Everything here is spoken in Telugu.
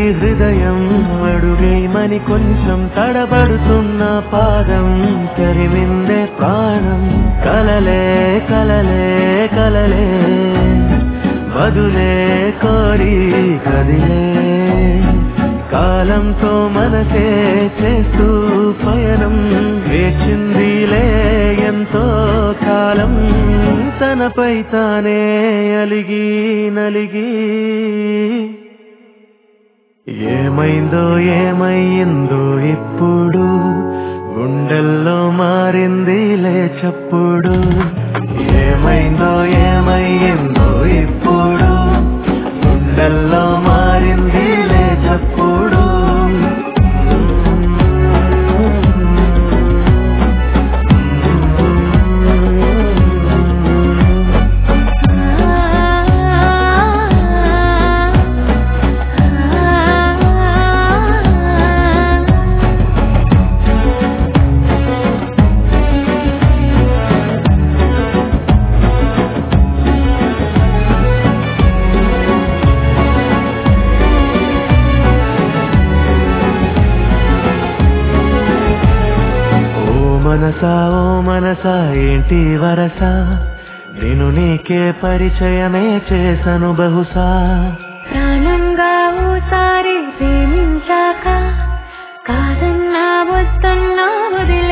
హృదయం అడుగేమని కొంచెం తడబడుతున్న పాదం తరిమిందే ప్రాణం కలలే కలలే కలలే బదులే కోరి కదిలే కాలంతో మనసే చేస్తూ పయనం వేచిందిలే ఎంతో కాలం తనపై తానే అలిగి నలిగి ఏమైందో ఏమయ్యిందో ఇప్పుడు గుండెల్లో మారిందిలే చప్పుడు ఏమైందో ఏమయ్యిందో ఇప్పుడు గుండెల్లో మారిందిలే చప్పుడు ఓ మనసా ఓ మనసా ఏంటి వరస నేను నీకే పరిచయమే చేసను బహుశా ప్రాణంగా ఓసారి ప్రేమించాక కాదన్నా వద్దన్నా వదిలి